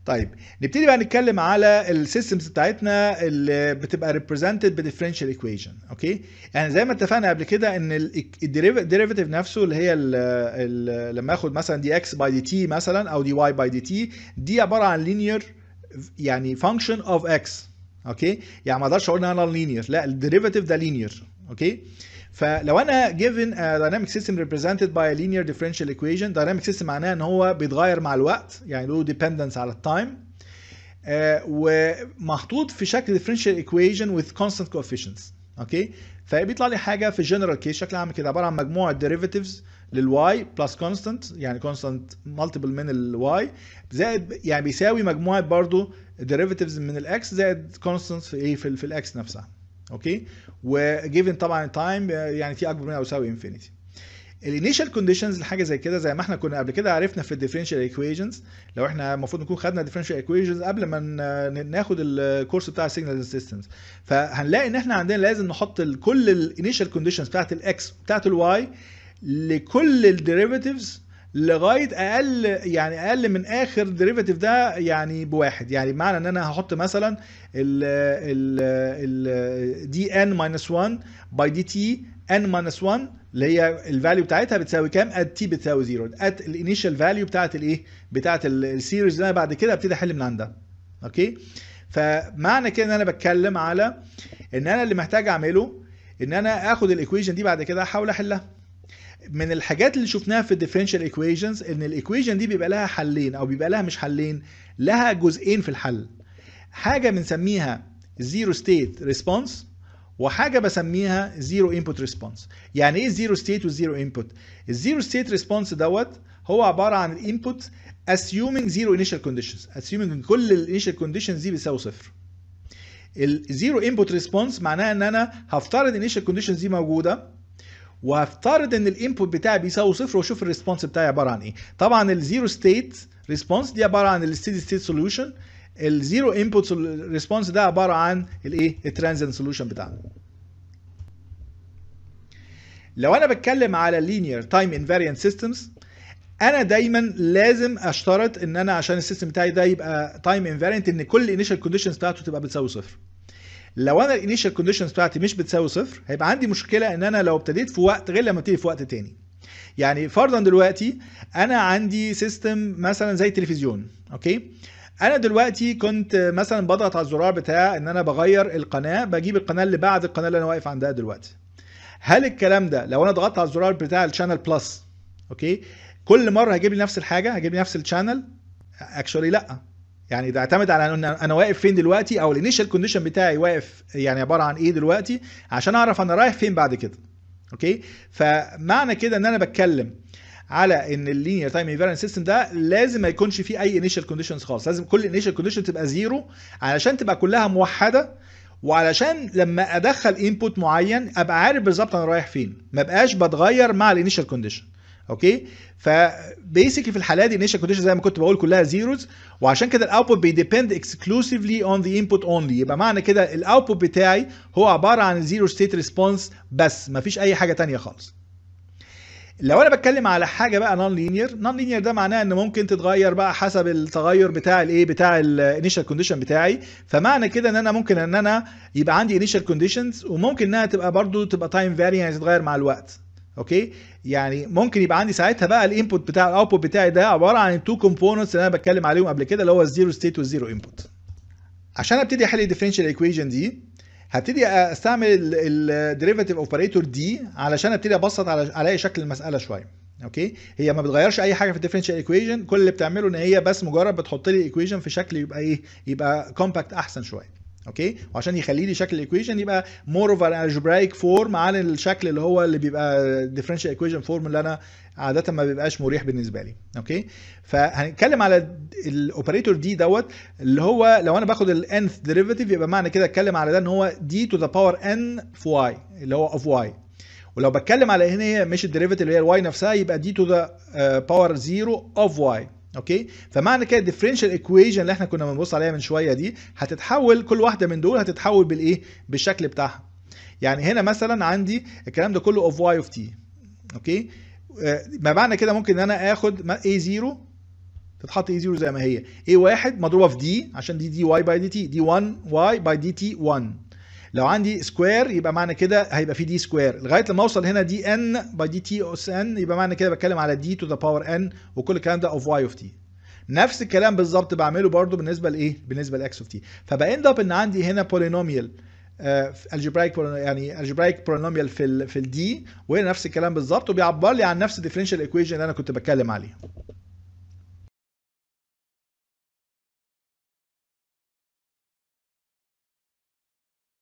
طيب نبتدي بقى نتكلم على السيستمز بتاعتنا اللي بتبقى ريبريزنتد بديفرنشال ايكويشن اوكي يعني زي ما اتفقنا قبل كده ان الديريفيتيف نفسه اللي هي ال ال لما اخد مثلا دي اكس باي دي تي مثلا او دي واي باي دي تي دي عباره عن لينير يعني فانكشن اوف اكس اوكي يعني ما اقدرش اقول انها لينير لا الديريفيتيف ده لينير اوكي فلو انا given a dynamic system represented by a linear differential equation dynamic system معناه ان هو بيتغير مع الوقت يعني له dependence على التايم آه ومحطوط في شكل differential equation with constant coefficients اوكي فبيطلع لي حاجه في general case شكلها عامل كده عباره عن مجموعه derivatives للواي بلس كونستانت يعني كونستانت مالتيبل من الواي زائد يعني بيساوي مجموعه برضو derivatives من الاكس زائد كونستانت في ايه في, في الاكس نفسها اوكي وجيفن طبعا تايم يعني تي اكبر من او يساوي انفينيتي الانيشال كونديشنز لحاجه زي كده زي ما احنا كنا قبل كده عرفنا في الديفرنشال ايكويشنز لو احنا المفروض نكون خدنا ديفرنشال ايكويشنز قبل ما ناخد الكورس بتاع السيجنال سيستمز فهنلاقي ان احنا عندنا لازم نحط كل الانيشال كونديشنز بتاعت الاكس بتاعت الواي لكل الديريفاتيفز لغايه اقل يعني اقل من اخر ديريفاتيف ده يعني بواحد يعني بمعنى ان انا هحط مثلا ال ال دي ان ماينس 1 باي دي تي ان ماينس 1 اللي هي الفاليو بتاعتها بتساوي كام؟ ات تي بتساوي زيرو ات الانيشال فاليو بتاعت الايه؟ بتاعت السيريز اللي انا بعد كده ابتدي احل من عندها. اوكي؟ فمعنى كده ان انا بتكلم على ان انا اللي محتاج اعمله ان انا اخد الايكويشن دي بعد كده احاول احلها. من الحاجات اللي شفناها في الديفرنشال ايكويشنز ان الايكويشن دي بيبقى لها حلين او بيبقى لها مش حلين لها جزئين في الحل حاجه بنسميها زيرو ستيت ريسبونس وحاجه بسميها زيرو انبوت ريسبونس يعني ايه زيرو ستيت والزيرو انبوت الزيرو ستيت ريسبونس دوت هو عباره عن الانبوت assuming zero initial conditions assuming ان كل الانيشال كونديشنز دي بيساوي صفر الزيرو انبوت ريسبونس معناها ان انا هفترض الانيشال كونديشنز دي موجوده وهفترض ان الانبوت بتاعي بيساوي صفر واشوف الريسبونس بتاعي عباره عن ايه طبعا الزيرو ستيت ريسبونس دي عباره عن الستيدي ستيت سوليوشن الزيرو انبوت ريسبونس ده عباره عن الايه الترانزينت سوليوشن بتاعنا لو انا بتكلم على لينير تايم انفاريانت سيستمز انا دايما لازم اشترط ان انا عشان السيستم بتاعي ده يبقى تايم انفاريانت ان كل الانيشال كونديشنز بتاعته تبقى بتساوي صفر لو انا الانيشال كونديشنز بتاعتي مش بتساوي صفر هيبقى عندي مشكله ان انا لو ابتديت في وقت غير لما ابتدي في وقت تاني يعني فرضا دلوقتي انا عندي سيستم مثلا زي التلفزيون اوكي انا دلوقتي كنت مثلا بضغط على الزرار بتاع ان انا بغير القناه بجيب القناه اللي بعد القناه اللي انا واقف عندها دلوقتي هل الكلام ده لو انا ضغطت على الزرار بتاع الشانل بلس اوكي كل مره هيجيب لي نفس الحاجه هيجيب لي نفس الشانل اكشولي لا يعني ده اعتمد على ان انا واقف فين دلوقتي او الانيشال كونديشن بتاعي واقف يعني عباره عن ايه دلوقتي عشان اعرف انا رايح فين بعد كده اوكي فمعنى كده ان انا بتكلم على ان اللينير تايم انفيرنس سيستم ده لازم ما يكونش فيه اي انيشال كونديشنز خالص لازم كل انيشال كونديشن تبقى زيرو علشان تبقى كلها موحده وعلشان لما ادخل انبوت معين ابقى عارف بالظبط انا رايح فين ما بقاش بتغير مع الانيشال كونديشن اوكي فبيسكلي في الحالات دي انيشال كونديشن زي ما كنت بقول كلها زيروز وعشان كده الاوتبوت بيديبند اكسكلوسيفلي اون ذا انبوت اونلي يبقى معنى كده الاوتبوت بتاعي هو عباره عن زيرو ستيت ريسبونس بس مفيش اي حاجه تانية خالص لو انا بتكلم على حاجه بقى نون لينير نون لينير ده معناه ان ممكن تتغير بقى حسب التغير بتاع الايه بتاع الانيشال كونديشن بتاعي فمعنى كده ان انا ممكن ان انا يبقى عندي انيشال كونديشنز وممكن انها تبقى برضو تبقى تايم فاري يعني تتغير مع الوقت اوكي يعني ممكن يبقى عندي ساعتها بقى الانبوت بتاع الاوتبوت بتاعي ده عباره عن التو كومبوننتس اللي انا بتكلم عليهم قبل كده اللي هو الزيرو ستيت والزيرو انبوت عشان ابتدي احل الديفرنشال ايكويشن دي هبتدي استعمل الديريفاتيف اوبريتور دي علشان ابتدي ابسط على على شكل المساله شويه اوكي هي ما بتغيرش اي حاجه في الديفرنشال ايكويشن كل اللي بتعمله ان هي بس مجرد بتحط لي ايكويشن في شكل يبقى ايه يبقى كومباكت احسن شويه اوكي وعشان يخلي لي شكل الايكويشن يبقى مور اوف ان الجبرايك فورم عن الشكل اللي هو اللي بيبقى ديفرنشال ايكويشن فورم اللي انا عاده ما بيبقاش مريح بالنسبه لي اوكي فهنتكلم على الاوبريتور دي دوت اللي هو لو انا باخد الانث ديريفيتيف يبقى معنى كده اتكلم على ده ان هو دي تو ذا باور ان في واي اللي هو اوف واي ولو بتكلم على هنا هي مش الديريفيتيف اللي هي الواي نفسها يبقى دي تو ذا باور 0 اوف واي اوكي فمعنى كده الديفرنشال ايكويشن اللي احنا كنا بنبص عليها من شويه دي هتتحول كل واحده من دول هتتحول بالايه بالشكل بتاعها يعني هنا مثلا عندي الكلام ده كله اوف واي اوف تي اوكي ما معنى كده ممكن ان انا اخد a0 تتحط اي 0 زي ما هي اي 1 مضروبه في دي عشان دي دي واي باي دي تي دي 1 واي باي دي تي 1 لو عندي سكوير يبقى معنى كده هيبقى في دي سكوير لغايه لما اوصل هنا دي ان باي دي تي اس ان يبقى معنى كده بتكلم على دي تو ذا باور ان وكل الكلام ده اوف واي اوف تي نفس الكلام بالظبط بعمله برضو بالنسبه لايه بالنسبه لاكس اوف تي فباند اب ان عندي هنا بولينوميال الجبرايك يعني الجبرايك بولينوميال في ال في الدي وهنا نفس الكلام بالظبط وبيعبر لي عن نفس الديفرنشال ايكويشن اللي انا كنت بتكلم عليه